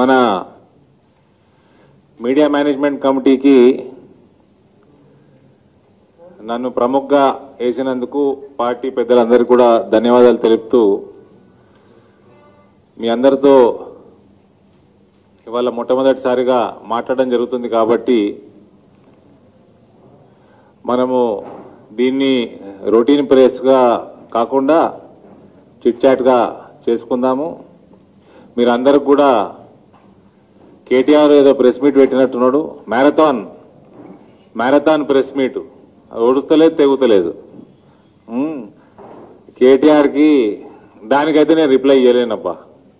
మన media management కమిటీకి నన్ను ప్రముఖగా వేసినందుకు పార్టీ పెద్దలందరికీ కూడా ధన్యవాదాలు తెలుపుతూ మీ అందరితో ఇవాళ మొట్టమొదటిసారిగా మాట్లాడడం జరుగుతుంది కాబట్టి మనము దీన్ని రొటీన్ ప్రేస్గా కాకుండా చిట్ చాట్గా చేసుకుందాము మీరందరూ కూడా కేటీఆర్ ఏదో ప్రెస్ మీట్ పెట్టినట్టున్నాడు మ్యారథాన్ మ్యారథాన్ ప్రెస్ మీట్ ఓడుస్తలేదు తెగుతలేదు ఉమ్, కేటీఆర్కి దానికైతే నేను రిప్లై చేయలేనబ్బా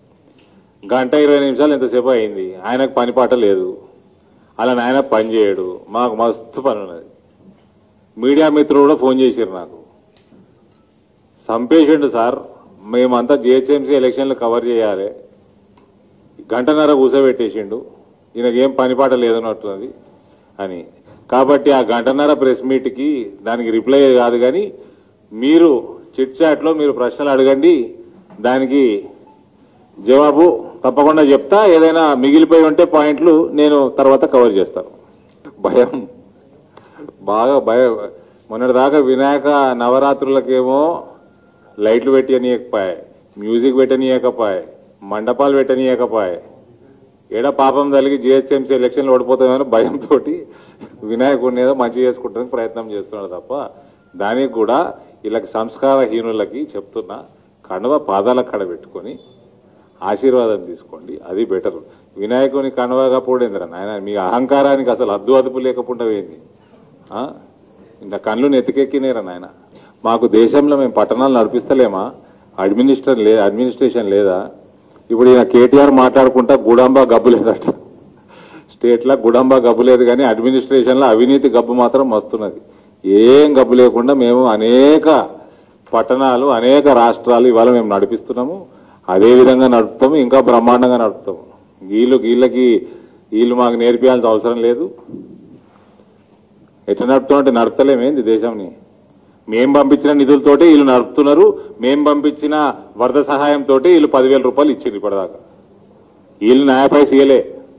గంట ఇరవై నిమిషాలు ఎంతసేపు అయింది ఆయనకు పని పాట లేదు అలా నాయన పని చేయడు మాకు మస్తు పని ఉన్నది మీడియా మిత్రులు కూడా ఫోన్ చేశారు నాకు సంపేషెంట్ సార్ మేమంతా జిహెచ్ఎంసీ ఎలక్షన్లు కవర్ చేయాలి గంటన్నర కూసబెట్టేసిండు ఈయనకేం పని పాట లేదన్నట్టున్నది అని కాబట్టి ఆ గంటన్నర ప్రెస్ మీట్కి దానికి రిప్లై కాదు కానీ మీరు చిట్ చాట్లో మీరు ప్రశ్నలు అడగండి దానికి జవాబు తప్పకుండా చెప్తా ఏదైనా మిగిలిపోయి ఉంటే పాయింట్లు నేను తర్వాత కవర్ చేస్తాను భయం బాగా భయం మొన్నటిదాకా వినాయక నవరాత్రులకేమో లైట్లు పెట్టనీయకపోయాయి మ్యూజిక్ పెట్టనీయకపోయాయి మండపాలు పెట్టనీయకపోయాయి ఏడ పాపం తలిగి జిహెచ్ఎంసీ ఎలక్షన్లు ఓడిపోతామని భయంతో వినాయకుడిని ఏదో మంచి చేసుకుంటానికి ప్రయత్నం చేస్తున్నాడు తప్ప దానికి కూడా వీళ్ళకి సంస్కారహీనులకి చెప్తున్నా కండువ పాదాల కడ పెట్టుకొని ఆశీర్వాదం తీసుకోండి అది బెటర్ వినాయకుని కనువగా పోడేంద్ర నాయన మీ అహంకారానికి అసలు అద్దు అదుపు లేకుండా పోయింది ఆ? ఇంకా కళ్ళు నెత్తికెక్కినేరా నాయన మాకు దేశంలో మేము పట్టణాలు నడిపిస్తలేమా అడ్మినిస్టర్ లే అడ్మినిస్ట్రేషన్ లేదా ఇప్పుడు ఈయన కేటీఆర్ మాట్లాడుకుంటా గుడాంబా గబ్బు లేదట స్టేట్లో గుడాంబా గబ్బు లేదు కానీ అడ్మినిస్ట్రేషన్లో అవినీతి గబ్బు మాత్రం వస్తున్నది ఏం గబ్బు లేకుండా మేము అనేక పట్టణాలు అనేక రాష్ట్రాలు ఇవాళ మేము నడిపిస్తున్నాము అదే విధంగా నడుపుతాము ఇంకా బ్రహ్మాండంగా నడుపుతాము వీళ్ళు వీళ్ళకి వీళ్ళు మాకు నేర్పించాల్సిన అవసరం లేదు ఎట్లా నడుపుతామంటే నడపలేమేంది దేశంని మేం పంపించిన నిధులతోటి వీళ్ళు నడుపుతున్నారు మేం పంపించిన వరద సహాయంతో వీళ్ళు పదివేల రూపాయలు ఇచ్చిండ్రు ఇప్పటిదాకా వీళ్ళు న్యాయపై సీయలే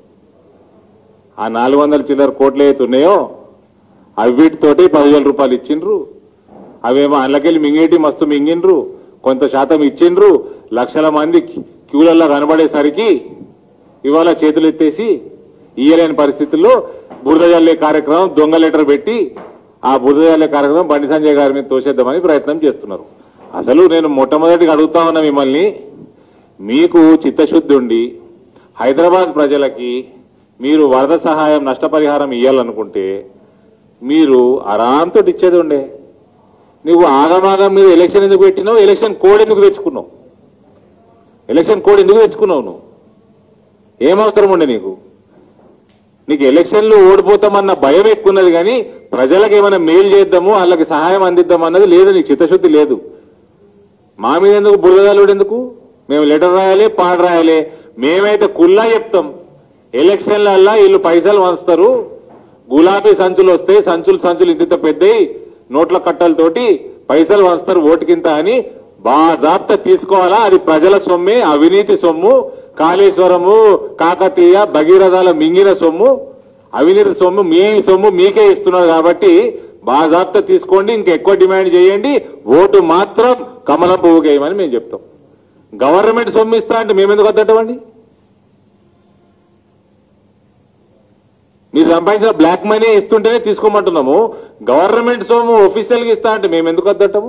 ఆ నాలుగు వందల చిల్లర కోట్లు ఏవైతే ఉన్నాయో అవిటితోటి పదివేల రూపాయలు ఇచ్చిండ్రు అవేమో అందులోకెళ్ళి మింగేటి మస్తు మింగిండ్రు కొంత శాతం ఇచ్చిండ్రు లక్షల మంది క్యూలలో కనబడేసరికి ఇవాళ చేతులు ఎత్తేసి ఇయ్యలేని పరిస్థితుల్లో బురద జల్లే కార్యక్రమం దొంగ లెటర్ పెట్టి ఆ బురద జల్లే కార్యక్రమం బండి సంజయ్ గారి మీద తోసేద్దామని ప్రయత్నం చేస్తున్నారు అసలు నేను మొట్టమొదటిగా అడుగుతా ఉన్నా మిమ్మల్ని మీకు చిత్తశుద్ధి ఉండి హైదరాబాద్ ప్రజలకి మీరు వరద సహాయం నష్టపరిహారం ఇవ్వాలనుకుంటే మీరు ఆరాంతో ఇచ్చేది ఉండే నువ్వు ఆగమాగం మీద ఎలక్షన్ ఎందుకు పెట్టినావు ఎలక్షన్ కోడ్ ఎందుకు తెచ్చుకున్నావు ఎలక్షన్ కోడ్ ఎందుకు తెచ్చుకున్నావు నువ్వు ఏం అవసరం ఉండే నీకు నీకు ఎలక్షన్లు ఓడిపోతామన్న భయం ఎక్కున్నది కానీ ప్రజలకు ఏమైనా మేలు చేద్దాము వాళ్ళకి సహాయం అందిద్దాం అన్నది లేదు నీకు చిత్తశుద్ధి లేదు మా మీద ఎందుకు బురదలుడు ఎందుకు మేము లెటర్ రాయాలి పాట రాయాలి మేమైతే కుల్లా చెప్తాం ఎలక్షన్లల్లా వీళ్ళు పైసలు వంచుతారు గులాబీ సంచులు వస్తే సంచులు సంచులు ఇంత పెద్దయి నోట్ల కట్టలతోటి పైసలు వంచుతారు ఓటుకింత అని బాజాప్త తీసుకోవాలా అది ప్రజల సొమ్మే అవినీతి సొమ్ము కాళేశ్వరము కాకతీయ భగీరథాల మింగిన సొమ్ము అవినీతి సొమ్ము మీ సొమ్ము మీకే ఇస్తున్నారు కాబట్టి బాజాప్త తీసుకోండి ఇంకెక్కువ డిమాండ్ చేయండి ఓటు మాత్రం కమలం పువ్వు వేయమని మేము చెప్తాం గవర్నమెంట్ సొమ్ము ఇస్తా అంటే మేము ఎందుకు వద్దటమండి మీరు సంపాదించిన బ్లాక్ మనీ ఇస్తుంటేనే తీసుకోమంటున్నాము గవర్నమెంట్ సొమ్ము ఒఫీషియల్గా ఇస్తా అంటే మేము ఎందుకు వద్దటము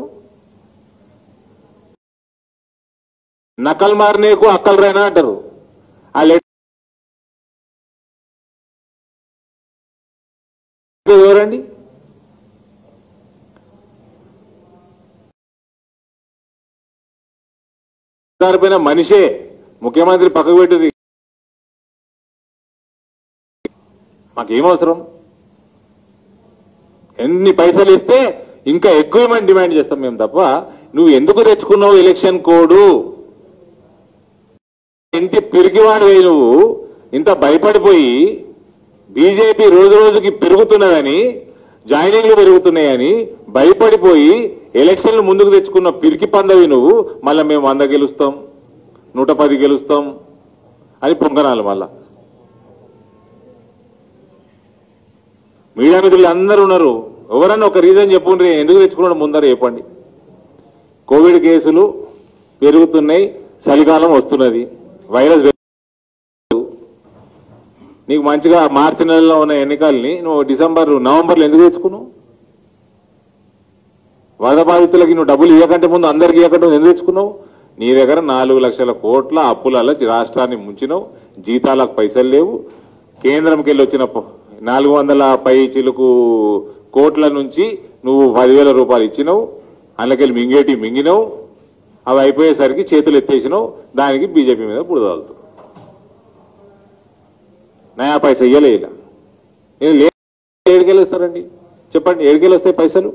నకల్ మారనేకు అక్కలు రైనా అంటారు ఆ లెటర్ ఎవరండి పైన మనిషే ముఖ్యమంత్రి పక్కకు పెట్టి మాకేం అవసరం ఎన్ని పైసలు ఇస్తే ఇంకా ఎక్కువ మంది డిమాండ్ చేస్తాం మేము తప్ప నువ్వు ఎందుకు తెచ్చుకున్నావు ఎలక్షన్ కోడు ఇంటి పిరికివాడు నువ్వు ఇంత భయపడిపోయి బీజేపీ రోజు రోజుకి పెరుగుతున్నదని జాయినింగ్లు పెరుగుతున్నాయని భయపడిపోయి ఎలక్షన్లు ముందుకు తెచ్చుకున్న పిరికి పందవి నువ్వు మళ్ళీ మేము వంద గెలుస్తాం నూట పది గెలుస్తాం అది పొంగనాలు మళ్ళా మీడియా మిత్రులు అందరూ ఉన్నారు ఎవరన్నా ఒక రీజన్ చెప్పుండ్రి ఎందుకు తెచ్చుకున్నాడు ముందర చెప్పండి కోవిడ్ కేసులు పెరుగుతున్నాయి చలికాలం వస్తున్నది వైరస్ పెరుగు- నీకు మంచిగా మార్చి నెలలో ఉన్న ఎన్నికల్ని నువ్వు డిసెంబర్ నవంబర్లో ఎందుకు తెచ్చుకున్నావు వరద బాధితులకి నువ్వు డబ్బులు ఇవ్వకంటే ముందు అందరికి ఇవ్వకంటే ముందు ఎందుకు తెచ్చుకున్నావు నీ దగ్గర నాలుగు లక్షల కోట్ల అప్పులలో రాష్ట్రాన్ని ముంచినావు జీతాలకు పైసలు లేవు కేంద్రంకి వెళ్ళి వచ్చిన ప- నాలుగు వందల పై చిలుకు కోట్ల నుంచి నువ్వు పదివేల రూపాయలు ఇచ్చినావు అందులోకెళ్ళి మింగేటి మింగినావు అవి అయిపోయేసరికి చేతులు ఎత్తేసినావు దానికి బీజేపీ మీద బుడదాలుతావు నయా పైస ఇయ్యలే ఇలా నేను లే ఏడుకెళ్ళి వస్తారండి చెప్పండి ఏడుకెళ్ళి వస్తాయి పైసలు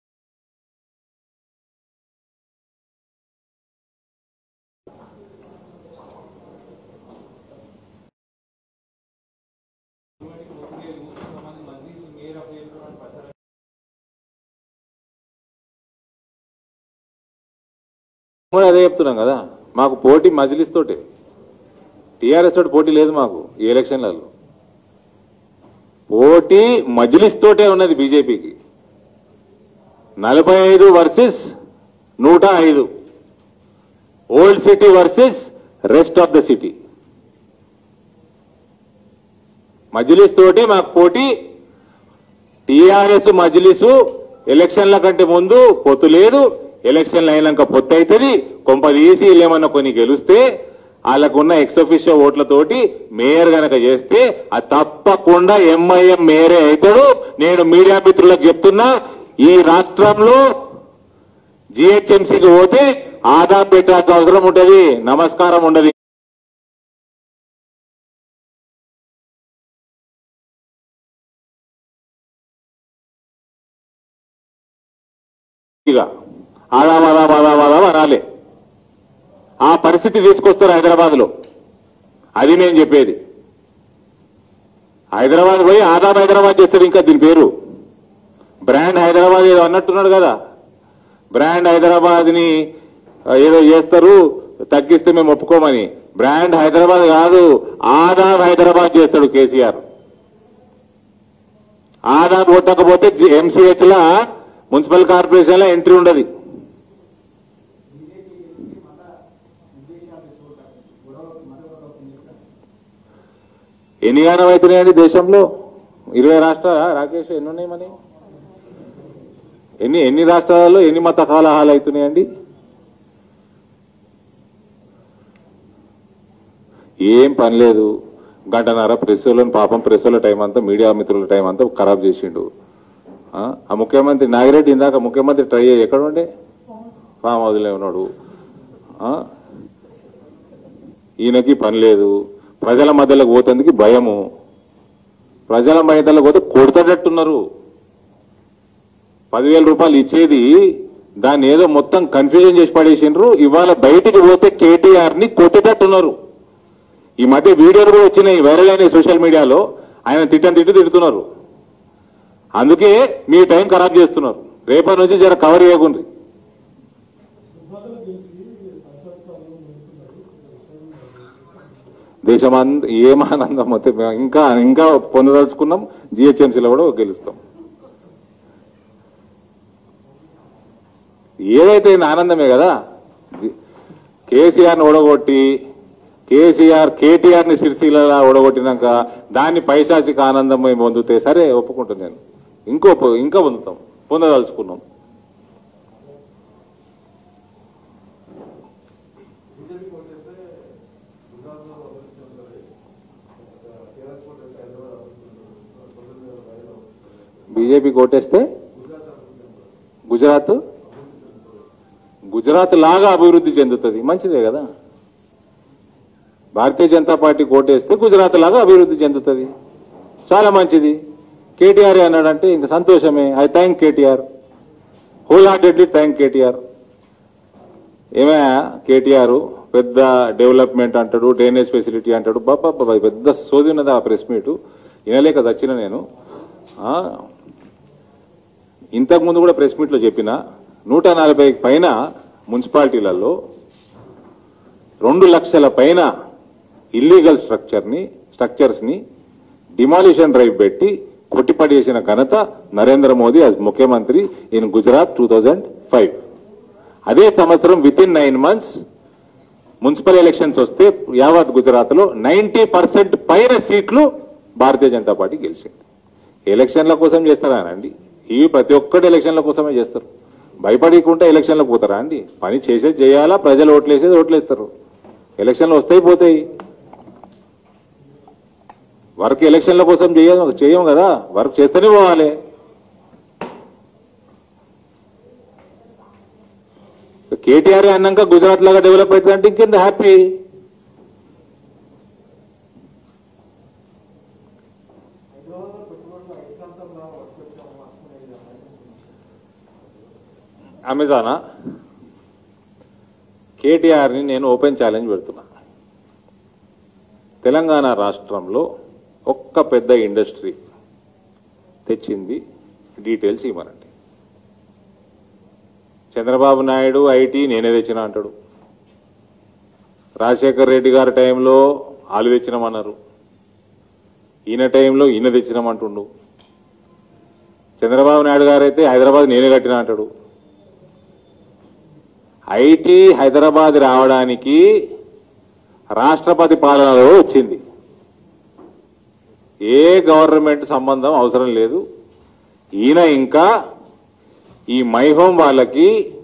కూడా అదే చెప్తున్నాం కదా మాకు పోటీ మజిలిస్ తోటే టీఆర్ఎస్ తోటి పోటీ లేదు మాకు ఈ ఎలక్షన్లలో పోటీ మజ్లిస్ తోటే ఉన్నది బీజేపీకి నలభై ఐదు వర్సెస్ నూట ఐదు old city versus rest of the city Majlis తోటి మాకు పోటీ టీఆర్ఎస్ మజ్లిసు ఎలక్షన్ల కంటే ముందు పొత్తు లేదు ఎలక్షన్లు అయినాక పొత్తు అవుతుంది కొంప తీసి ఏమన్నా కొన్ని గెలిస్తే వాళ్ళకున్న ఎక్సఫిషియో ఓట్లతోటి మేయర్ గనక చేస్తే అది తప్పకుండా ఎంఐఎం మేయరే అవుతాడు నేను మీడియా మిత్రులకు చెప్తున్నా ఈ రాష్ట్రంలో జిహెచ్ఎంసీకి పోతే ఆదాం పెట్టాల్సిన అవసరం ఉంటది నమస్కారం ఉండదు ఇక ఆదాం ఆదాం ఆదాం ఆదాం అనాలి ఆ పరిస్థితి తీసుకొస్తారు హైదరాబాద్ లో అది నేను చెప్పేది హైదరాబాద్ పోయి ఆదాం హైదరాబాద్ చేస్తాడు ఇంకా దీని పేరు బ్రాండ్ హైదరాబాద్ ఏదో అన్నట్టున్నాడు కదా బ్రాండ్ హైదరాబాద్ ని ఆ, ఏదో చేస్తారు తగ్గిస్తే మేము ఒప్పుకోమని బ్రాండ్ హైదరాబాద్ కాదు ఆదాం హైదరాబాద్ చేస్తాడు కేసీఆర్ ఆదాం కొట్టకపోతే ఎంసీహెచ్ లా మున్సిపల్ కార్పొరేషన్ లో ఎంట్రీ ఉండదు ఎన్ని గానం అవుతున్నాయండి దేశంలో ఇరవై రాష్ట్రాల రాకేష్ ఎన్ని ఉన్నాయి మరి ఎన్ని ఎన్ని రాష్ట్రాలలో ఎన్ని మత కలహాలు అవుతున్నాయండి ఏం పని లేదు గంటన్నర ప్రెస్సులను పాపం ప్రెస్సుల టైం అంతా మీడియా మిత్రుల టైం అంతా ఖరాబ్ చేసిండు ఆ ఆ ముఖ్యమంత్రి నాగిరెడ్డి ఇందాక ముఖ్యమంత్రి ట్రై అయ్యి ఎక్కడ ఉండే ఫామ్ హౌస్లో ఉన్నాడు ఆ? ఈయనకి పని లేదు ప్రజల మధ్యలోకి పోతందుకు భయము ప్రజల మధ్యలోకి పోతే కొడతడట్టున్నారు పదివేల రూపాయలు ఇచ్చేది దాన్ని ఏదో మొత్తం కన్ఫ్యూజన్ చేసి పడేసిండ్రు ఇవాళ బయటికి పోతే కేటీఆర్ ని కొట్టేటట్టున్నారు ఈ మధ్య వీడియోలు కూడా వచ్చినాయి వైరల్ అయినాయి సోషల్ మీడియాలో ఆయన తిట్టని తిట్టు తిడుతున్నారు అందుకే మీ టైం ఖరాబ్ చేస్తున్నారు రేపటి నుంచి జర కవర్ చేయకుండ్రి దేశమంత ఏమానందం మొత్తం మేము ఇంకా ఇంకా పొందదలుచుకున్నాం జిహెచ్ఎంసీలో కూడా గెలుస్తాం ఏదైతే ఈయన ఆనందమే కదా జి- కేసీఆర్ని ఓడగొట్టి కేసీఆర్ కేటీఆర్ని సిరిసిల్ల ఓడగొట్టినాక దాన్ని పైశాచిక ఆనందం మేము పొందితే సరే ఒప్పుకుంటాను నేను ఇంకో పొ- ఇంకా పొందుతాం పొందదలుచుకున్నాం బీజేపీ కోటేస్తే గుజరాత్ గుజరాత్ లాగా అభివృద్ధి చెందుతుంది మంచిదే కదా భారతీయ జనతా పార్టీ కోటేస్తే గుజరాత్ లాగా అభివృద్ధి చెందుతుంది చాలా మంచిది కేటీఆర్ అన్నాడంటే ఇంక సంతోషమే I thank KTR wholeheartedly thank KTR ఏమయ్యా కేటీఆర్ పెద్ద డెవలప్మెంట్ అంటాడు డ్రైనేజ్ ఫెసిలిటీ అంటాడు బాబా బాబా పెద్ద సోది ఉన్నది ఆ ప్రెస్ మీట్ వినలేక చచ్చిన నేను ఆ, ఇంతకు ముందు కూడా ప్రెస్ మీట్లో చెప్పిన నూట నలభై పైన మున్సిపాలిటీలలో రెండు లక్షల పైన ఇల్లీగల్ స్ట్రక్చర్ని స్ట్రక్చర్స్ని డిమాలిషన్ డ్రైవ్ పెట్టి కొట్టిపడేసిన ఘనత నరేంద్ర మోదీ యాజ్ ముఖ్యమంత్రి in Gujarat two thousand five అదే సంవత్సరం with in nine months municipal elections వస్తే యావత్ గుజరాత్ లో నైన్టీ పర్సెంట్ పైన సీట్లు భారతీయ జనతా పార్టీ గెలిచింది ఎలక్షన్ల కోసం చేస్తారానండి ఇవి ప్రతి ఒక్కటి ఎలక్షన్ల కోసమే చేస్తారు భయపడకుండా ఎలక్షన్లకు పోతారా అండి పని చేసేది చేయాలా ప్రజలు ఓట్లేసేది ఓట్లేస్తారు ఎలక్షన్లు వస్తాయి పోతాయి వర్క్ ఎలక్షన్ల కోసం చేయం చేయం కదా వర్క్ చేస్తూనే పోవాలి కేటీఆర్ అన్నాక గుజరాత్ లాగా డెవలప్ అవుతుందంటే ఇంకెంత హ్యాపీ హైదరాబాద్లో పెట్టుబడులు ఐశాంతంగా వచ్చాము అనుకునేది అమెజానా కేటీఆర్ని నేను ఓపెన్ ఛాలెంజ్ పెడుతున్నా తెలంగాణ రాష్ట్రంలో ఒక్క పెద్ద ఇండస్ట్రీ తెచ్చింది డీటెయిల్స్ ఇవ్వనండి చంద్రబాబు నాయుడు ఐటీ నేనే తెచ్చిన అంటాడు రాజశేఖర్ రెడ్డి గారి టైంలో వాళ్ళు తెచ్చినామన్నారు ఈయన టైంలో ఈయన తెచ్చినామంటుండు చంద్రబాబు నాయుడు గారు అయితే హైదరాబాద్ నేనే కట్టినా అంటాడు ఐటీ హైదరాబాద్ రావడానికి రాష్ట్రపతి పాలనలో వచ్చింది ఏ గవర్నమెంట్ సంబంధం అవసరం లేదు ఈయన ఇంకా ఈ మైహోం వాళ్ళకి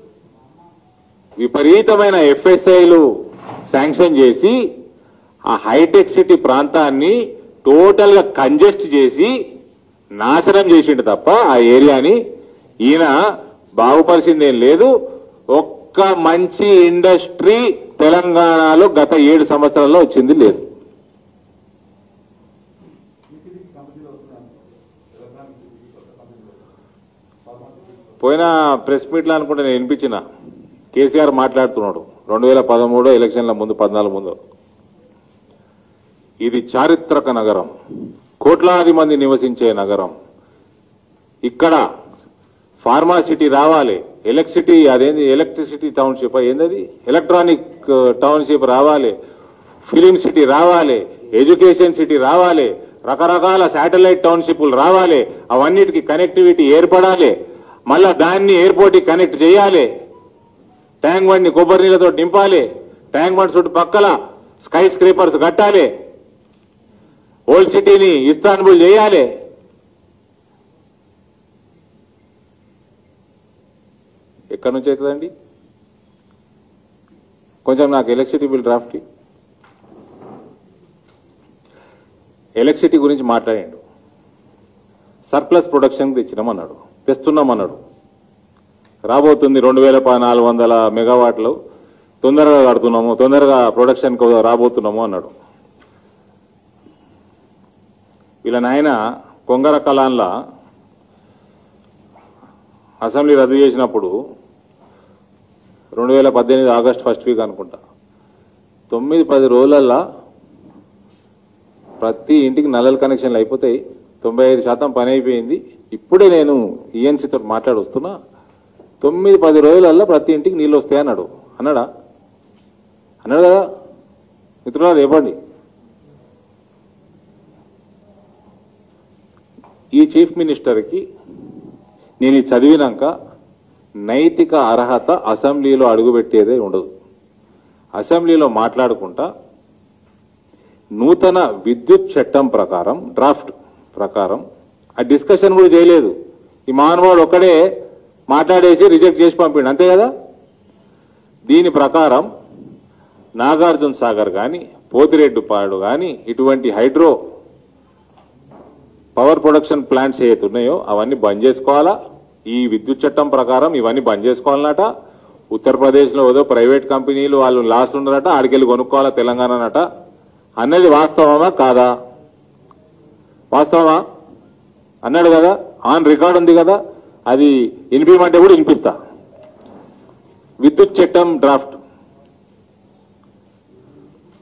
విపరీతమైన ఎఫ్ఎస్ఐలు శాంక్షన్ చేసి ఆ హైటెక్ సిటీ ప్రాంతాన్ని టోటల్ గా కంజెస్ట్ చేసి నాశనం చేసిండు తప్ప ఆ ఏరియాని ఈయన బాగుపరిచిందేం లేదు ఒక్క మంచి ఇండస్ట్రీ తెలంగాణలో గత ఏడు సంవత్సరాల్లో వచ్చింది లేదు ఈసీబీకి కంపెనీలు వస్తున్నాయి తెలంగాణకి ఈ కొత్త కంపెనీలు ఫార్మాసిటీ పోయిన ప్రెస్ మీట్లో అనుకుంటే నేను వినిపించిన కేసీఆర్ మాట్లాడుతున్నాడు రెండు వేల పదమూడు ఎలక్షన్ల ముందు పద్నాలుగు ముందు ఇది చారిత్రక నగరం కోట్లాది మంది నివసించే నగరం ఇక్కడ ఫార్మాసిటీ రావాలి ఎలక్ట్రిసిటీ అదేంది ఎలక్ట్రిసిటీ టౌన్షిప్ ఏందది ఎలక్ట్రానిక్ టౌన్షిప్ రావాలి ఫిలిం సిటీ రావాలి ఎడ్యుకేషన్ సిటీ రావాలి రకరకాల శాటిలైట్ టౌన్షిప్లు రావాలి అవన్నిటికి కనెక్టివిటీ ఏర్పడాలి మళ్ళా దాన్ని ఎయిర్పోర్ట్ కనెక్ట్ చేయాలి ట్యాంక్ బండ్ని కొబ్బరి నీళ్ళతో నింపాలి ట్యాంక్ బండ్ చుట్టూ పక్కల స్కై స్క్రీపర్స్ కట్టాలి ఓల్డ్ సిటీని ఇస్తాన్బుల్ చేయాలి ఎక్కడి నుంచి అవుతుందండి కొంచెం నాకు ఎలక్ట్రిసిటీ బిల్ డ్రాఫ్ట్ ఎలక్ట్రిసిటీ గురించి మాట్లాడాడు సర్ప్లస్ ప్రొడక్షన్ తెచ్చినామన్నాడు తెస్తున్నామన్నాడు రాబోతుంది రెండు వేల నాలుగు వందల మెగావాట్లు తొందరగా కడుతున్నాము తొందరగా ప్రొడక్షన్ రాబోతున్నాము అన్నాడు వీళ్ళ నాయన కొంగర కలాన్లా అసెంబ్లీ రద్దు చేసినప్పుడు రెండు వేల పద్దెనిమిది ఆగస్ట్ ఫస్ట్ వీక్ అనుకుంటా తొమ్మిది పది రోజులల్లా ప్రతి ఇంటికి నల్లల కనెక్షన్లు అయిపోతాయి తొంభై ఐదు శాతం పని అయిపోయింది ఇప్పుడే నేను ఈఎన్సీతో మాట్లాడి వస్తున్నా తొమ్మిది పది రోజులల్లో ప్రతి ఇంటికి నీళ్ళు వస్తాయి అన్నాడు అన్నాడా అన్నాడు కదా మిత్రులారు చెప్పండి ఈ చీఫ్ మినిస్టర్కి నేను ఇది చదివినాక నైతిక అర్హత అసెంబ్లీలో అడుగుపెట్టేదే ఉండదు అసెంబ్లీలో మాట్లాడుకుంటా నూతన విద్యుత్ చట్టం ప్రకారం డ్రాఫ్ట్ ప్రకారం ఆ డిస్కషన్ కూడా చేయలేదు ఈ మానవాడు ఒక్కడే మాట్లాడేసి రిజెక్ట్ చేసి పంపిండు అంతే కదా దీని ప్రకారం నాగార్జున సాగర్ కానీ పోతిరెడ్డిపాడు కానీ ఇటువంటి హైడ్రో పవర్ ప్రొడక్షన్ ప్లాంట్స్ ఏవైతే ఉన్నాయో అవన్నీ బంద్ చేసుకోవాలా ఈ విద్యుత్ చట్టం ప్రకారం ఇవన్నీ బంద్ చేసుకోవాలన్నట ఉత్తరప్రదేశ్లో ఏదో ప్రైవేట్ కంపెనీలు వాళ్ళు లాస్ ఉన్నారట ఆడికెళ్ళి కొనుక్కోవాలా తెలంగాణనట అన్నది వాస్తవమా కాదా వాస్తవమా అన్నాడు కదా ఆన్ రికార్డ్ ఉంది కదా అది వినిపించమంటే కూడా వినిపిస్తా విద్యుత్ చట్టం డ్రాఫ్ట్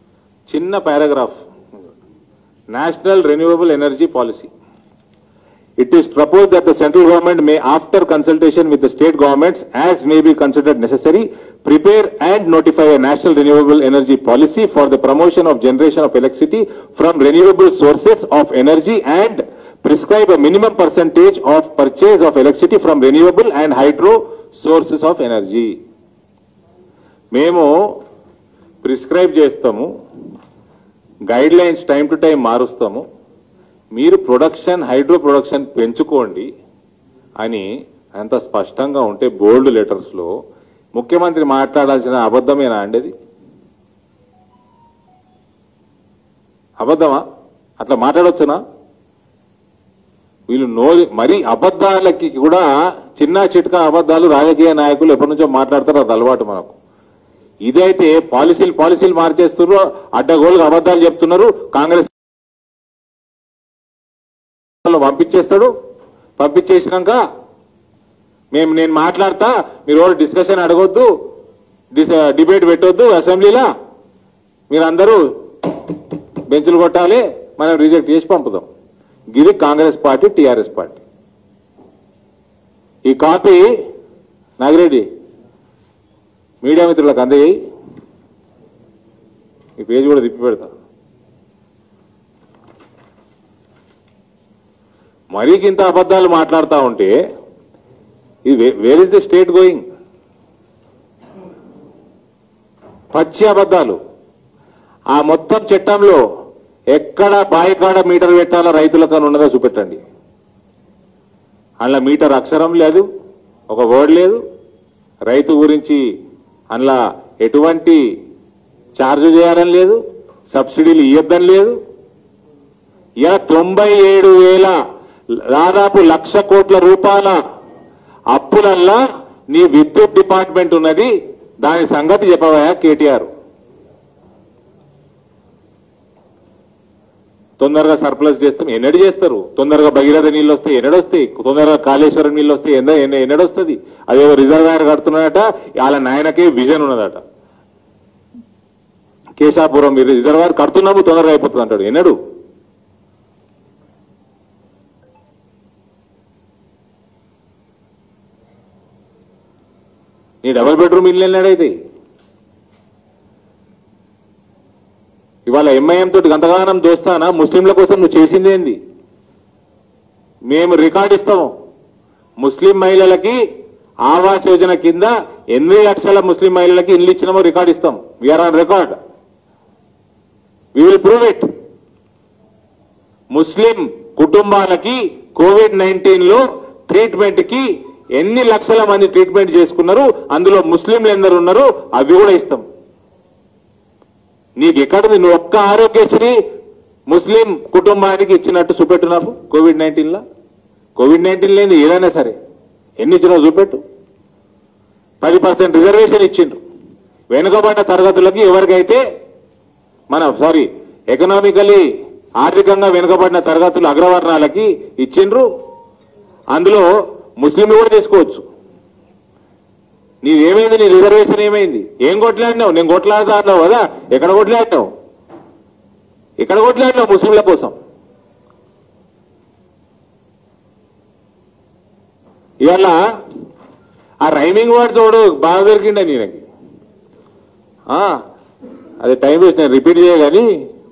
చిన్న paragraph national renewable energy policy It is proposed that the central government may, after consultation with the state governments, as may be considered necessary, prepare and notify a national renewable energy policy for the promotion of generation of electricity from renewable sources of energy and prescribe a minimum percentage of purchase of electricity from renewable and hydro sources of energy. మేము prescribe చేస్తాము guidelines time to time మారుస్తాము మీరు production hydro production పెంచుకోండి అని అంత స్పష్టంగా ఉంటే బోల్డ్ లెటర్స్లో ముఖ్యమంత్రి మాట్లాడాల్సిన అబద్ధమేనా అండి అది అబద్ధమా అట్లా మాట్లాడవచ్చునా వీళ్ళు నోరి మరి అబద్ధాలకి కూడా చిన్న చిట్కా అబద్ధాలు రాజకీయ నాయకులు ఎప్పటి నుంచో మాట్లాడతారు అది అలవాటు మనకు ఇదైతే పాలసీలు పాలసీలు మార్చేస్తున్నారు అడ్డగోలుగా అబద్ధాలు చెప్తున్నారు కాంగ్రెస్ వాళ్ళు పంపించేస్తాడు పంపించేసినాక మేము నేను మాట్లాడతా మీరు ఎవరు డిస్కషన్ అడగొద్దు డిస్ డిబేట్ పెట్టొద్దు అసెంబ్లీలో మీరందరూ బెంచులు కొట్టాలి మనం రిజెక్ట్ చేసి పంపుదాం గిది కాంగ్రెస్ పార్టీ టిఆర్ఎస్ పార్టీ ఈ కాపీ నాగిరెడ్డి మీడియా మిత్రులకు అందజేయి ఈ పేజ్ కూడా తిప్పి పెడతా మరీ ఇంత అబద్ధాలు మాట్లాడుతూ ఉంటే ఇది where is the state going పచ్చి అబద్ధాలు ఆ మొత్తం చట్టంలో ఎక్కడ బాయికాడ మీటర్ పెట్టాలో రైతులకు అని ఉన్నదో చూపెట్టండి అందులో మీటర్ అక్షరం లేదు ఒక వర్డ్ లేదు రైతు గురించి అందులో ఎటువంటి ఛార్జ్ చేయాలని లేదు సబ్సిడీలు ఇవ్వద్దని లేదు ఇలా తొంభై ఏడు వేల దాదాపు లక్ష కోట్ల రూపాయల అప్పులల్లా నీ విద్యుత్ డిపార్ట్మెంట్ ఉన్నది దాని సంగతి చెప్పవా కేటీఆర్ తొందరగా సర్ప్లస్ చేస్తాం ఎన్నడు చేస్తారు తొందరగా భగీరథ నీళ్ళు వస్తాయి ఎన్నడు వస్తాయి తొందరగా కాళేశ్వరం నీళ్ళు వస్తాయి ఎన్న ఎన్న- ఎన్నడు వస్తుంది అదేదో రిజర్వాయర్ కడుతున్నాడట వాళ్ళ నాయనకే విజన్ ఉన్నదట కేశాపురం రిజర్వాయర్ కడుతున్నాము తొందరగా అయిపోతుంది అంటాడు ఎన్నడు నీ డబుల్ బెడ్రూమ్ ఇల్లు ఎన్నడైతే ఇవాళ ఎంఐఎం తోటి గంతగానం దోస్తానా ముస్లింల కోసం నువ్వు చేసిందేంది మేము రికార్డు ఇస్తాము ముస్లిం మహిళలకి ఆవాస్ యోజన కింద ఎనిమిది లక్షల ముస్లిం మహిళలకి ఇల్లు ఇచ్చినామో రికార్డు ఇస్తాం we're on record we will prove it Muslim కుటుంబాలకి కోవిడ్ నైన్టీన్ లో ట్రీట్మెంట్ కి ఎన్ని లక్షల మంది ట్రీట్మెంట్ చేసుకున్నారు అందులో ముస్లింలు ఎందరు ఉన్నారు అవి కూడా ఇస్తాం నీకు ఎక్కడుంది నువ్వు ఒక్క ఆరోగ్యశ్రీ ముస్లిం కుటుంబానికి ఇచ్చినట్టు చూపెట్టు నాకు కోవిడ్ నైన్టీన్లో కోవిడ్ నైన్టీన్ లేని ఏదైనా సరే ఎన్ని ఇచ్చినా చూపెట్టు పది పర్సెంట్ రిజర్వేషన్ ఇచ్చిండ్రు వెనుకబడ్డ తరగతులకి ఎవరికైతే మన సారీ ఎకనామికలీ ఆర్థికంగా వెనుకబడిన తరగతులు అగ్రవర్ణాలకి ఇచ్చిండ్రు అందులో ముస్లింలు కూడా తీసుకోవచ్చు నీదేమైంది నీ రిజర్వేషన్ ఏమైంది ఏం కొట్లాడినావు నేను కొట్లాడుతా అన్నావు కదా ఎక్కడ కొట్లాడినావు ఎక్కడ కొట్లాడినావు ముస్లింల కోసం ఇవాళ ఆ రైమింగ్ వర్డ్స్ ఒకడు బాగా దొరికిండే నీకు అది టైం వేస్ట్ నేను రిపీట్ చేయగాని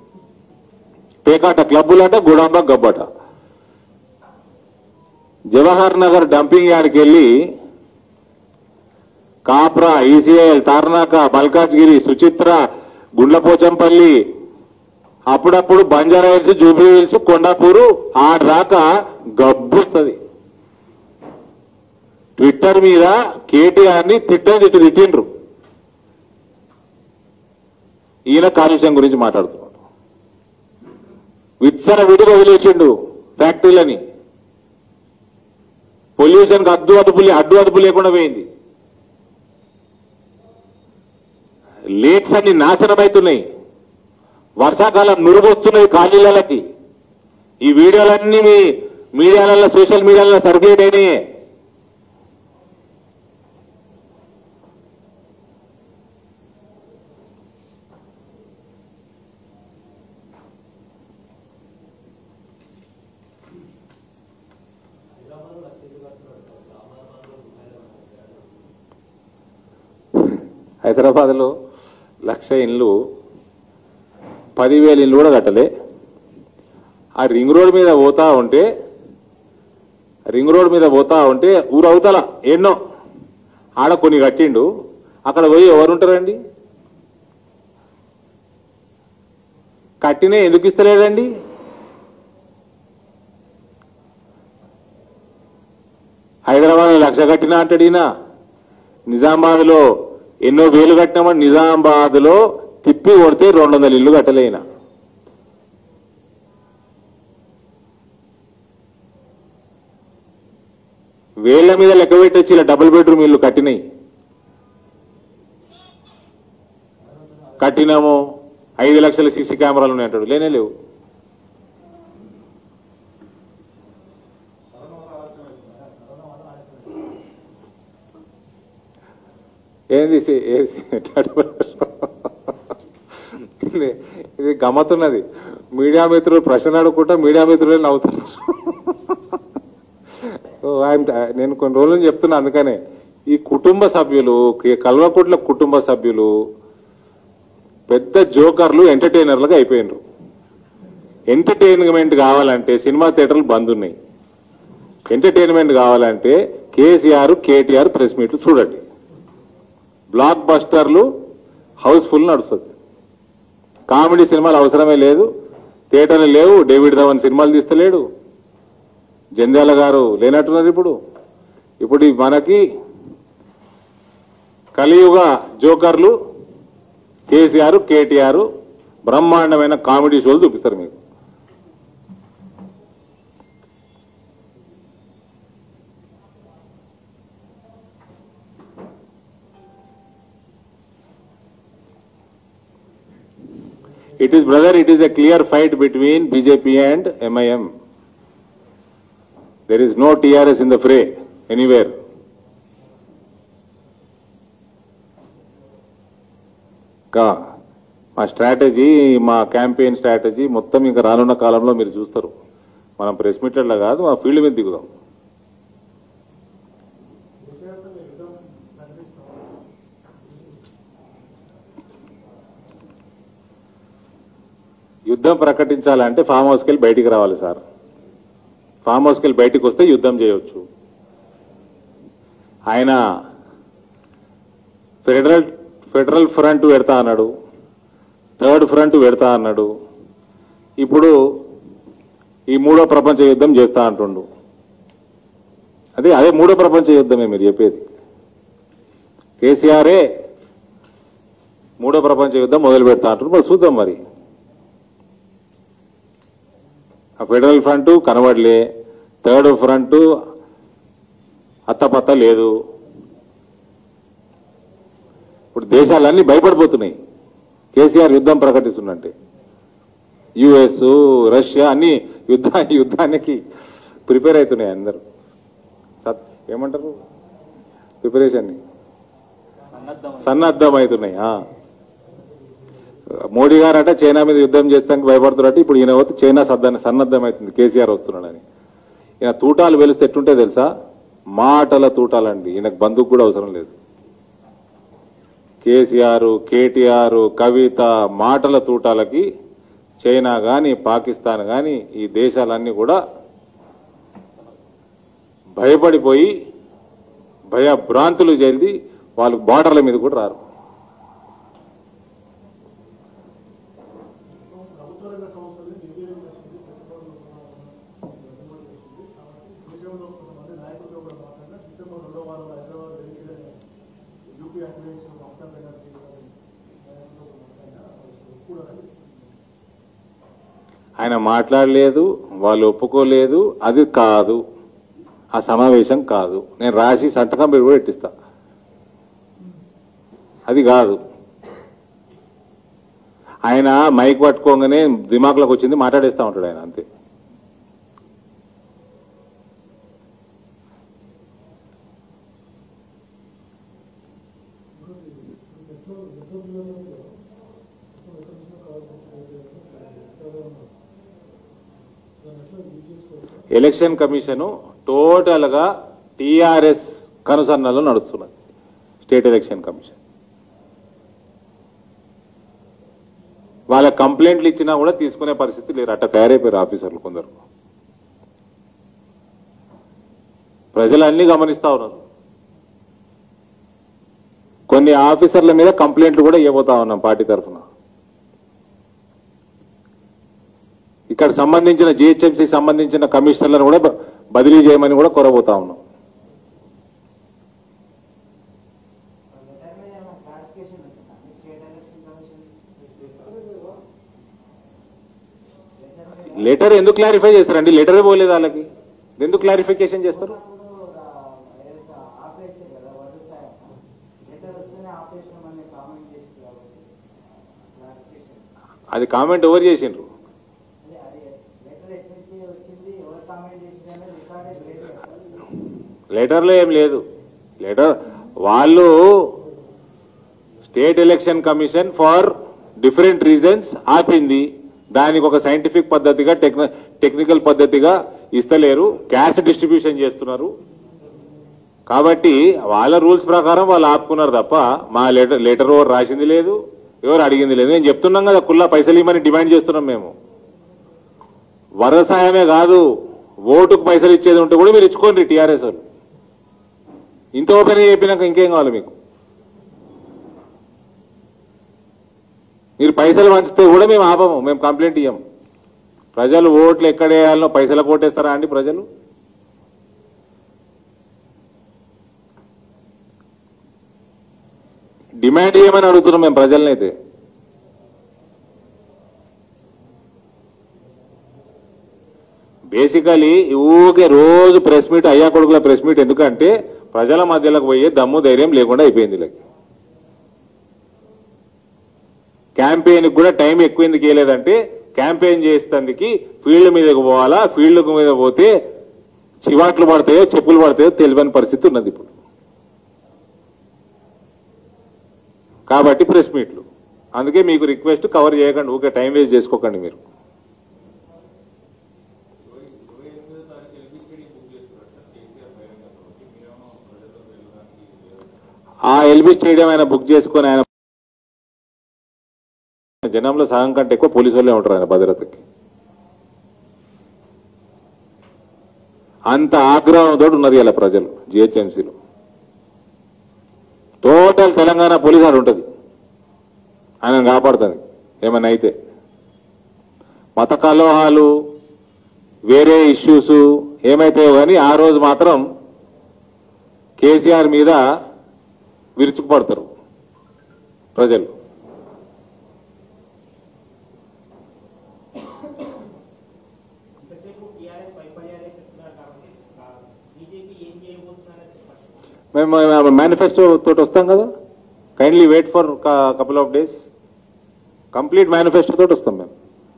పేకాట క్లబ్బులట గుడాంబ గబ్బట జవహర్ నగర్ డంపింగ్ యార్డ్కి వెళ్ళి కాప్రా ఈసీఐఎల్ తార్నాక మల్కాజ్గిరి సుచిత్ర గుండ్లపోచంపల్లి అప్పుడప్పుడు Banjara hills Jubilee hills Kondapur ఆడదాకా గబ్బు వస్తుంది ట్విట్టర్ మీద కేటీఆర్ ని తిట్టని తిట్టు తిట్టిండ్రు ఈయన కాలుష్యం గురించి మాట్లాడుతున్నాడు విత్సర విడిగా వదిలేసిండు ఫ్యాక్టరీలని పొల్యూషన్ అద్దు అదుపు లే- అడ్డు అదుపు లేకుండా పోయింది లేక్స్ అన్ని నాశనమవుతున్నాయి వర్షాకాలం నురుగొస్తున్నాయి ఖాళీలకి ఈ వీడియోలన్నీ మీ మీడియాలలో సోషల్ మీడియాలో సర్క్యులేట్ అయినాయి హైదరాబాద్లో లక్ష ఇండ్లు పదివేల ఇండ్లు కూడా కట్టలే ఆ రింగ్ రోడ్ మీద పోతా ఉంటే రింగ్ రోడ్ మీద పోతా ఉంటే ఊరు అవతల ఎన్నో ఆడ కొన్ని కట్టిండు అక్కడ పోయి ఎవరుంటారండి కట్టినే ఎందుకు ఇస్తలేడండి హైదరాబాద్ లక్ష కట్టినా అంటాడు ఈయన నిజామాబాద్ లో ఎన్నో వేలు కట్టినామని నిజామాబాద్ లో తిప్పి కొడితే రెండు వందల ఇల్లు కట్టలే ఈయన వేళ్ల మీద లెక్క పెట్టొచ్చి ఇలా డబుల్ బెడ్రూమ్ ఇల్లు కట్టినాయి కట్టినాము ఐదు లక్షల సీసీ కెమెరాలు ఉన్నాయి అంటాడు లేనే లేవు ఏంది సి- ఏ సి- ఇది ఇది గమ్మతున్నది మీడియా మిత్రులు ప్రశ్న అడుగుకుంటా మీడియా మిత్రులే నవ్వుతున్నారు ఓ, I'm- నేను కొన్ని రోజులు నుంచి చెప్తున్నా అందుకనే ఈ కుటుంబ సభ్యులు కే- కల్వకుట్ల కుటుంబ సభ్యులు పెద్ద జోకర్లు ఎంటర్టైనర్లుగా అయిపోయినారు ఎంటర్టైన్మెంట్ కావాలంటే సినిమా థియేటర్లు బంద్ ఉన్నాయి ఎంటర్టైన్మెంట్ కావాలంటే కేసీఆర్ కేటీఆర్ ప్రెస్ మీట్లు చూడండి బ్లాక్ బస్టర్లు హౌస్ఫుల్ నడుస్తుంది కామెడీ సినిమాలు అవసరమే లేదు థియేటర్లు లేవు డేవిడ్ ధవన్ సినిమాలు తీస్తలేడు జంధ్యాల గారు లేనట్టున్నారు ఇప్పుడు ఇప్పుడు ఈ మనకి కలియుగ జోకర్లు కేసీఆర్ కేటీఆర్ బ్రహ్మాండమైన కామెడీ షోలు చూపిస్తారు మీకు It is, brother, it is a clear fight between BJP and MIM. There is no TRS in the fray anywhere. కా మా స్ట్రాటజీ మా క్యాంపెయిన్ స్ట్రాటజీ మొత్తం ఇంకా రానున్న కాలంలో మీరు చూస్తారు మనం ప్రెస్ మీట్లలో కాదు మా ఫీల్డ్ మీద దిగుదాం దేశవ్యాప్తంగా యుద్ధం ప్రకటిస్తాం యుద్ధం ప్రకటించాలంటే ఫామ్ హౌస్కి వెళ్ళి బయటికి రావాలి సార్ ఫామ్ హౌస్కి వెళ్ళి బయటికి వస్తే యుద్ధం చేయొచ్చు ఆయన ఫెడరల్ ఫెడరల్ ఫ్రంట్ పెడతా అన్నాడు థర్డ్ ఫ్రంట్ పెడతా అన్నాడు ఇప్పుడు ఈ మూడో ప్రపంచ యుద్ధం చేస్తా అంటుండు అదే అదే మూడో ప్రపంచ యుద్ధమే మీరు చెప్పేది కేసీఆరే మూడో ప్రపంచ యుద్ధం మొదలు పెడతా అంటున్నారు మరి చూద్దాం మరి ఆ ఫెడరల్ ఫ్రంట్ కనబడలే థర్డ్ ఫ్రంట్ అత్తపత్త లేదు ఇప్పుడు దేశాలన్నీ భయపడిపోతున్నాయి కేసీఆర్ యుద్ధం ప్రకటిస్తున్నట్టే యుఎస్ రష్యా అన్ని యుద్ధ యుద్ధానికి ప్రిపేర్ అవుతున్నాయి అందరు సత్ ఏమంటారు ప్రిపరేషన్ సన్నద్ధం అవుతున్నాయి ఆ. మోడీ గారు అంటే చైనా మీద యుద్ధం చేస్తానికి భయపడుతున్నట్టు ఇప్పుడు ఈయన పోతే చైనా సద్దాన్ని సన్నద్ధం అవుతుంది కేసీఆర్ వస్తున్నాడని ఈయన తూటాలు వెలిస్తే ఎట్టుంటే తెలుసా మాటల తూటాలండి ఈయనకు బంధుకు కూడా అవసరం లేదు కేసీఆర్ కేటీఆర్ కవిత మాటల తూటాలకి చైనా గాని పాకిస్తాన్ గాని ఈ దేశాలన్నీ కూడా భయపడిపోయి భయభ్రాంతులు చెంది వాళ్ళు బార్డర్ల మీద కూడా రారు ప్రభుత్వ రంగ సంస్థలు నిర్వీర్యం చేసింది పెట్టుబడులు పెట్టుబడులు చేసింది కాబట్టి దేశంలో కొంతమంది నాయకులతో కూడా మాట్లాడినా డిసెంబర్ రెండో వారం హైదరాబాద్ వెళ్ళి యూపీ అడ్వైస్ మమతా బెనర్జీ గారి నాయకులతో మాట్లాడినా కూడా ఆయన మాట్లాడలేదు వాళ్ళు ఒప్పుకోలేదు అది కాదు ఆ సమావేశం కాదు నేను రాసి సంతకం పెట్టి కూడా పెట్టిస్తా అది కాదు ఆయన మైక్ పట్టుకోగానే దిమాక్లోకి వచ్చింది మాట్లాడేస్తా ఉంటాడు ఆయన అంతే ఎలక్షన్ కమిషను టోటల్ గా టిఆర్ఎస్ కనుసన్నలో నడుస్తున్నది స్టేట్ ఎలక్షన్ కమిషన్ వాళ్ళ కంప్లైంట్లు ఇచ్చినా కూడా తీసుకునే పరిస్థితి లేరు అట్ట తయారైపోయారు ఆఫీసర్లు కొందరు ప్రజలు అన్ని గమనిస్తా ఉన్నారు కొన్ని ఆఫీసర్ల మీద కంప్లైంట్లు కూడా ఇవ్వబోతా ఉన్నాం పార్టీ తరఫున ఇక్కడ సంబంధించిన జిహెచ్ఎంసీ సంబంధించిన కమిషనర్లను కూడా బ- బదిలీ చేయమని కూడా కోరబోతా ఉన్నాం లెటర్ మీద ఏమైనా క్లారిఫికేషన్ వచ్చిందా స్టేట్ ఎలక్షన్ కమిషన్ లెటర్ మీద లెటర్ ఎందుకు క్లారిఫై చేస్తారండి లెటరే పోలేదు వాళ్ళకి ఎందుకు క్లారిఫికేషన్ చేస్తారు ఉన్నప్పుడు రా- ఏదైతే ఆపేసారు కదా వడ్డు సాయం లెటర్ వస్తేనే ఆపేషన్ అనే కామెంట్ చేసి కాబట్టి క్లారిఫికేషన్ అది కామెంట్ ఎవరు చేసిండ్రు అదే అది లెటర్ ఎక్కడి నుంచి వచ్చింది ఎవరు కామెంట్ చేసింది అనేది రికార్డే లేదు కదా లెటర్లో ఏం లేదు లెటర్ వాళ్ళు state election commission for different reasons ఆపింది దానికి ఒక సైంటిఫిక్ పద్ధతిగా టెక్న టెక్నికల్ పద్ధతిగా ఇస్తలేరు క్యాష్ డిస్ట్రిబ్యూషన్ చేస్తున్నారు కాబట్టి వాళ్ళ రూల్స్ ప్రకారం వాళ్ళు ఆపుకున్నారు తప్ప మా లెటర్ లెటర్ ఎవరు రాసింది లేదు ఎవరు అడిగింది లేదు నేను చెప్తున్నాం కదా కుల్లా పైసలు ఇవ్వమని డిమాండ్ చేస్తున్నాం మేము వరద సాయమే కాదు ఓటుకు పైసలు ఇచ్చేది ఉంటే కూడా మీరు ఇచ్చుకోండి టీఆర్ఎస్ వాళ్ళు ఇంత ఓపెన్ చెప్పినాక ఇంకేం కావాలి మీకు మీరు పైసలు పంచితే కూడా మేము ఆపము మేము కంప్లైంట్ ఇయ్యం ప్రజలు ఓట్లు ఎక్కడ వేయాలనో పైసలు కోటేస్తారా అండి ప్రజలు డిమాండ్ చేయమని అడుగుతున్నాం మేము ప్రజలనైతే బేసికలీ ఊకే రోజు ప్రెస్ మీట్ అయ్యా కొడుకుల ప్రెస్ మీట్ ఎందుకంటే ప్రజల మధ్యలోకి పోయే దమ్ము ధైర్యం లేకుండా అయిపోయింది వీళ్ళకి క్యాంపెయిన్ కూడా టైం ఎక్కువ ఎందుకు ఇవ్వలేదంటే క్యాంపెయిన్ చేసేందుకు ఫీల్డ్ మీదకి పోవాలా ఫీల్డ్ మీద పోతే చివాట్లు పడతాయో చెప్పులు పడతాయో తెలియని పరిస్థితి ఉన్నది ఇప్పుడు కాబట్టి ప్రెస్ మీట్లు అందుకే మీకు రిక్వెస్ట్ కవర్ చేయకండి ఊకే టైం వేస్ట్ చేసుకోకండి మీరు ఆ ఎల్బీ స్టేడియం ఆయన బుక్ చేసుకొని ఆయన జనంలో సగం కంటే ఎక్కువ పోలీసు వాళ్ళే ఉంటారు ఆయన భద్రతకి అంత ఆగ్రహంతో ఉన్నారు ఇలా ప్రజలు జిహెచ్ఎంసీలో టోటల్ తెలంగాణ పోలీస్ ఆడు ఉంటుంది ఆయన కాపాడుతుంది ఏమన్నా అయితే మత కలహాలు వేరే ఇష్యూస్ ఏమైతాయో కానీ ఆ రోజు మాత్రం కేసీఆర్ మీద విరుచుకుపడతారు ప్రజలు ఇంతసేపు టీఆర్ఎస్ వైఫల్యాలే చెప్తున్నారు కాబట్టి బీజేపీ ఏం చేయబోతున్నారని చెప్పండి మేము మేనిఫెస్టో తోటి వస్తాం కదా kindly wait for couple of days complete manifesto తోటి వస్తాం మేము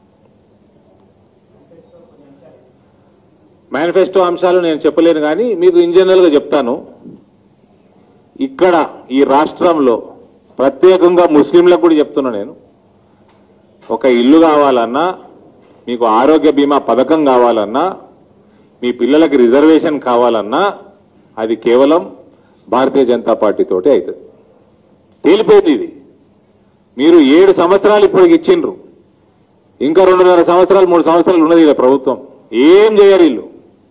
మేనిఫెస్టో అంశాలు నేను చెప్పలేను కానీ మీకు ఇన్ జనరల్గా చెప్తాను ఇక్కడ ఈ రాష్ట్రంలో ప్రత్యేకంగా ముస్లింలకు కూడా చెప్తున్నా నేను ఒక ఇల్లు కావాలన్నా మీకు ఆరోగ్య బీమా పథకం కావాలన్నా మీ పిల్లలకి రిజర్వేషన్ కావాలన్నా అది కేవలం భారతీయ జనతా పార్టీ తోటి అవుతుంది తేలిపోయింది ఇది మీరు ఏడు సంవత్సరాలు ఇప్పటికి ఇచ్చిండ్రు ఇంకా రెండున్నర సంవత్సరాలు మూడు సంవత్సరాలు ఉన్నది ఇలా ప్రభుత్వం ఏం చేయరు వీళ్ళు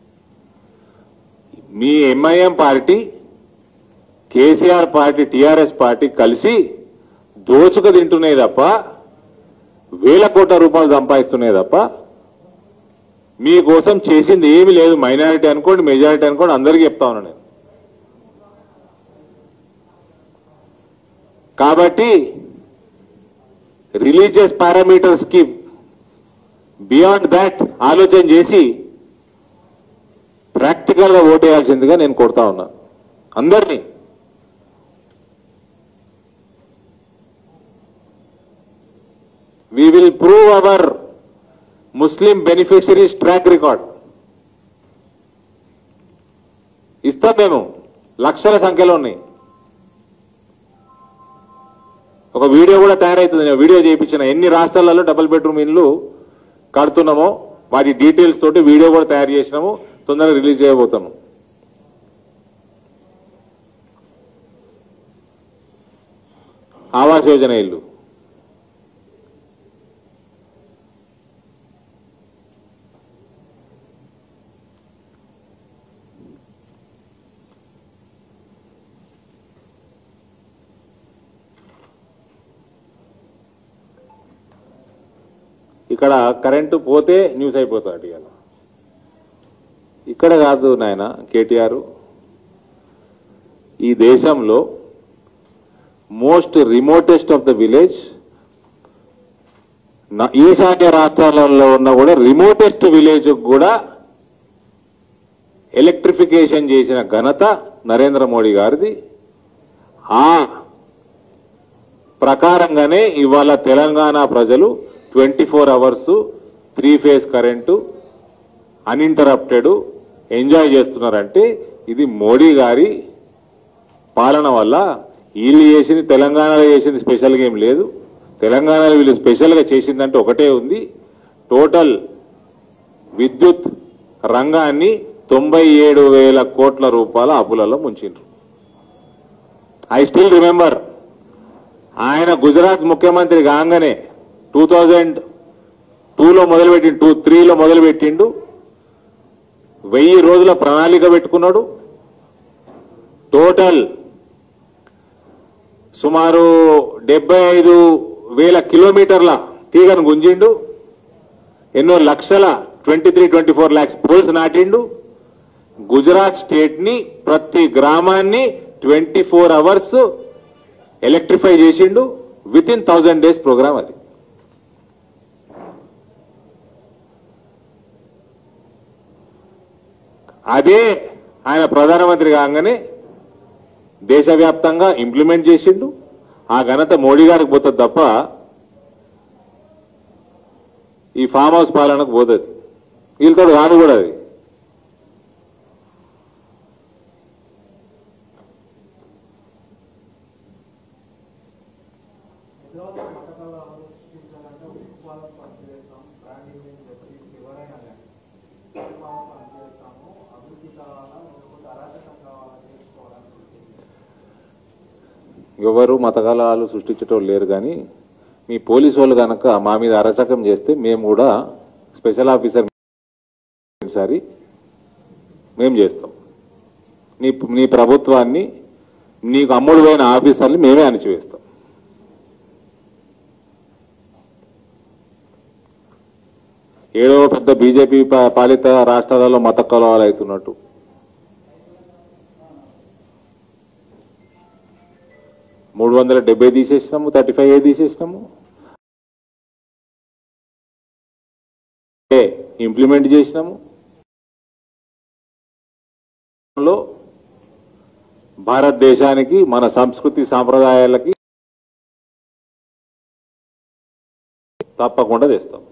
మీ MIM party KCR party TRS party కలిసి దోచుక తింటున్నాయి తప్ప వేల కోట్ల రూపాయలు సంపాదిస్తున్నాయి తప్ప మీకోసం చేసింది ఏమీ లేదు మైనారిటీ అనుకోండి మెజారిటీ అనుకోండి అందరికీ చెప్తా ఉన్నాను నేను కాబట్టి రిలీజియస్ పారామీటర్స్ కి బియాండ్ దాట్ ఆలోచన చేసి ప్రాక్టికల్ గా ఓటేయాల్సిందిగా నేను కొడతా ఉన్నా అందరినీ we will prove our Muslim beneficiaries track record. ఇస్తాం మేము లక్షల సంఖ్యలో ఉన్నాయి ఒక వీడియో కూడా తయారవుతుంది నేను వీడియో చేయించిన ఎన్ని రాష్ట్రాలలో డబుల్ బెడ్రూమ్ ఇల్లు కడుతున్నామో వాటి డీటెయిల్స్ తోటి వీడియో కూడా తయారు చేసినాము తొందరగా రిలీజ్ చేయబోతాము ఆవాస్ యోజన ఇల్లు ఇక్కడ కరెంటు పోతే న్యూస్ అయిపోతాడు ఇవాళ ఇక్కడ కాదు నాయన కేటీఆర్ ఈ దేశంలో most remotest of the village ఈశాన్య రాష్ట్రాలలో ఉన్న కూడా రిమోటెస్ట్ విలేజ్ కూడా ఎలక్ట్రిఫికేషన్ చేసిన ఘనత నరేంద్ర మోడీ గారిది ఆ ప్రకారంగానే ఇవాళ తెలంగాణ ప్రజలు twenty four hours three phase current uninterrupted enjoy చేస్తున్నారంటే ఇది మోడీ గారి పాలన వల్ల వీళ్ళు చేసింది తెలంగాణలో చేసింది స్పెషల్గా ఏం లేదు తెలంగాణలో వీళ్ళు స్పెషల్గా చేసిందంటే ఒకటే ఉంది టోటల్ విద్యుత్ రంగాన్ని తొంభై ఏడు వేల కోట్ల రూపాయల అప్పులలో ముంచిండ్రు ఐ స్టిల్ రిమెంబర్ ఆయన గుజరాత్ ముఖ్యమంత్రి కాగానే టూ థౌజండ్ టూలో మొదలుపెట్టిండు టూ త్రీలో మొదలుపెట్టిండు వెయ్యి రోజుల ప్రణాళిక పెట్టుకున్నాడు టోటల్ సుమారు డెబ్బై ఐదు వేల కిలోమీటర్ల తీగను గుంజిండు ఎన్నో లక్షల twenty three twenty four lakhs poles నాటిండు గుజరాత్ స్టేట్ ని ప్రతి గ్రామాన్ని ట్వంటీ ఫోర్ అవర్స్ ఎలక్ట్రిఫై చేసిండు within thousand days program అది అదే ఆయన ప్రధానమంత్రి కాగానే దేశవ్యాప్తంగా ఇంప్లిమెంట్ చేసిండు ఆ ఘనత మోడీ గారికి పోతుంది తప్ప ఈ ఫామ్ హౌస్ పాలనకు పోతుంది వీళ్ళతో కాదు కూడా అది హైదరాబాద్ పథకాలు అమలు సృష్టించాలంటే ఉత్పాదన పనిచేస్తాం బ్రాండింగ్ దెబ్బతీసి ఎవరైనా కానీ ఉత్పాదన పనిచేస్తాము అభివృద్ధి కావాలా లేకపోతే అరాచకం కావాలా నేర్చుకోవాలని ఎవరు మతకాలాలు సృష్టించటం లేరు కానీ మీ పోలీసు వాళ్ళు కనుక మా మీద అరచకం చేస్తే మేము కూడా స్పెషల్ ఆఫీసర్ సారి మేము చేస్తాం నీ నీ ప్రభుత్వాన్ని నీకు అమ్ముడు పోయిన ఆఫీసర్ని మేమే అణిచివేస్తాం ఏడో పెద్ద బీజేపీ పా- పాలిత రాష్ట్రాలలో మత కలవాలు అవుతున్నట్టు మూడు వందల డెబ్బై తీసేసినాము థర్టీ ఫైవ్ తీసేసినాము ఏ, ఇంప్లిమెంట్ చేసినాము లో భారతదేశానికి మన సంస్కృతి సాంప్రదాయాలకి తప్పకుండా తెస్తాం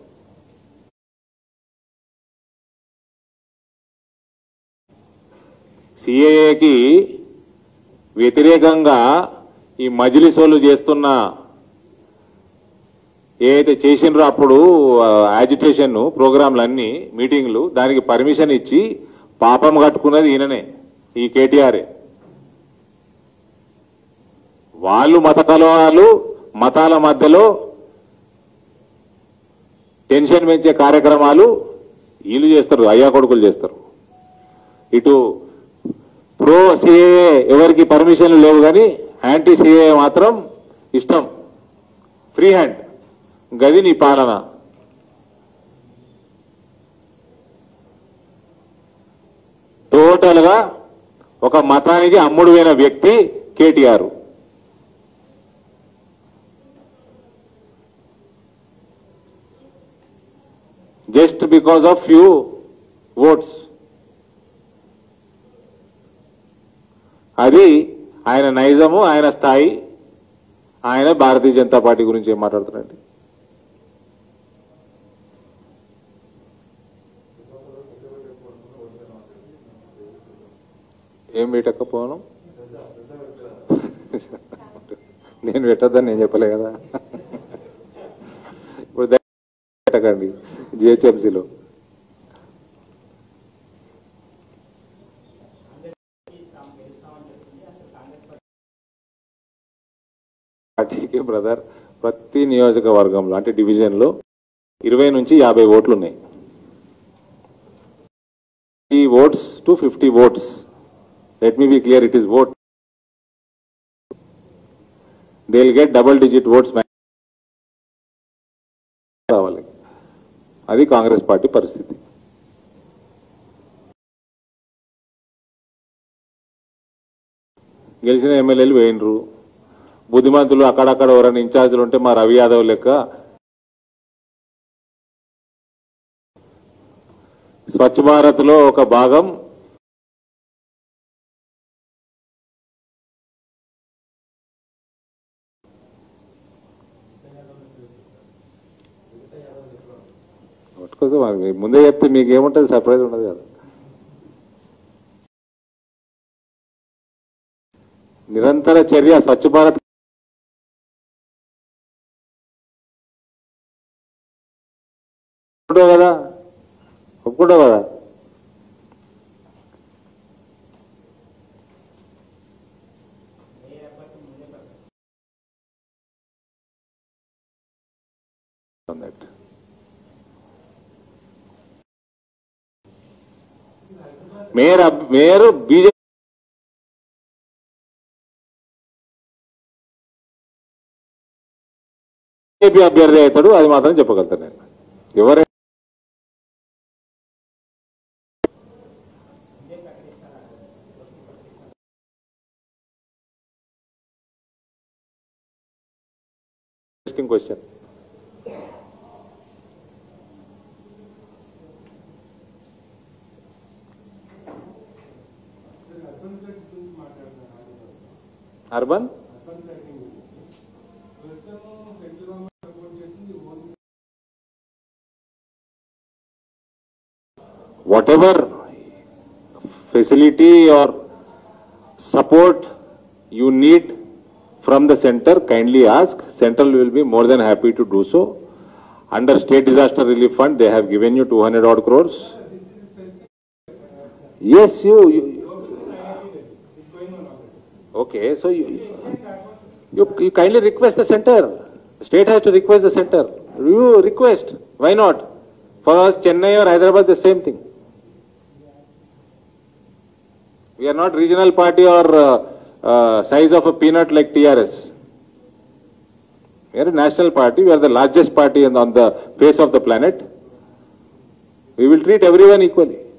సిఏఏకి వ్యతిరేకంగా ఈ మజిలిస్ వాళ్ళు చేస్తున్న ఏదైతే చేసిండ్రో అప్పుడు యాజిటేషన్ ప్రోగ్రాంలన్నీ మీటింగ్లు దానికి పర్మిషన్ ఇచ్చి పాపం కట్టుకున్నది ఈయననే ఈ కేటీఆర్ వాళ్ళు మత కలవాలు మతాల మధ్యలో టెన్షన్ పెంచే కార్యక్రమాలు వీళ్ళు చేస్తారు అయ్యా కొడుకులు చేస్తారు ఇటు ప్రో సిఏఏ ఎవరికి పర్మిషన్లు లేవు కానీ యాంటీ సిఏఏ మాత్రం ఇష్టం ఫ్రీ హ్యాండ్ గది నీ పాలన టోటల్ గా ఒక మతానికి అమ్ముడు పోయిన వ్యక్తి KTR just because of few votes అది ఆయన నైజము ఆయన స్థాయి ఆయన భారతీయ జనతా పార్టీ గురించి ఏం మాట్లాడుతున్నారండి ఏం పెట్టకపోను నేను పెట్టద్దని నేను చెప్పలే కదా ఇప్పుడు దయ- పెట్టకండి జిహెచ్ఎంసీలో పార్టీకి బ్రదర్ ప్రతి నియోజకవర్గంలో అంటే డివిజన్లో ఇరవై నుంచి యాభై ఓట్లు ఉన్నాయి ఈ votes to fifty votes let me be clear it is vote they will get double digit votes రావాలి అది కాంగ్రెస్ పార్టీ పరిస్థితి గెలిచిన ఎమ్మెల్యేలు వేయినరు బుద్ధిమంతులు అక్కడక్కడ ఎవరైనా ఇన్ఛార్జీలు ఉంటే మా రవి యాదవ్ లెక్క స్వచ్ఛ భారత్ లో ఒక భాగం పట్టుకోసం మరి ముందే చెప్తే మీకు ఏముంటుంది సర్ప్రైజ్ ఉండదు కదా నిరంతర చర్య స్వచ్ఛ భారత్ ఒప్పుకుంటావు కదా ఒప్పుకుంటావు కదా మేయర్ అభ్యర్థి ముందే ప్రకటించారు. on that. మేయర్ అబ్- మేయర్ బీజేపీ అభ్యర్థి అవుతాడు అది మాత్రం చెప్పగలుగుతాను నేను ఎవరైనా ఇంట్రెస్టింగ్ క్వశ్చన్ అర్బన్ ఫ్లడ్స్ గురించి మాట్లాడుతున్నారు అర్బన్ అర్బన్ ఫ్లడ్డింగ్ గురించి ప్రస్తుతం సెంట్రల్ గవర్నమెంట్ సపోర్ట్ చేస్తుంది own whatever facility or support you need from the center, kindly ask. Central will be more than happy to do so. Under State Disaster Relief Fund, they have given you 200 odd crores. Yes, you, you okay, so you, you, you kindly request the center. State has to request the center. You request. Why not? For us, Chennai or Hyderabad, the same thing. We are not regional party or uh, uh, size of a peanut like TRS. We are a national party. We are the largest party in, on the face of the planet. We will treat everyone equally.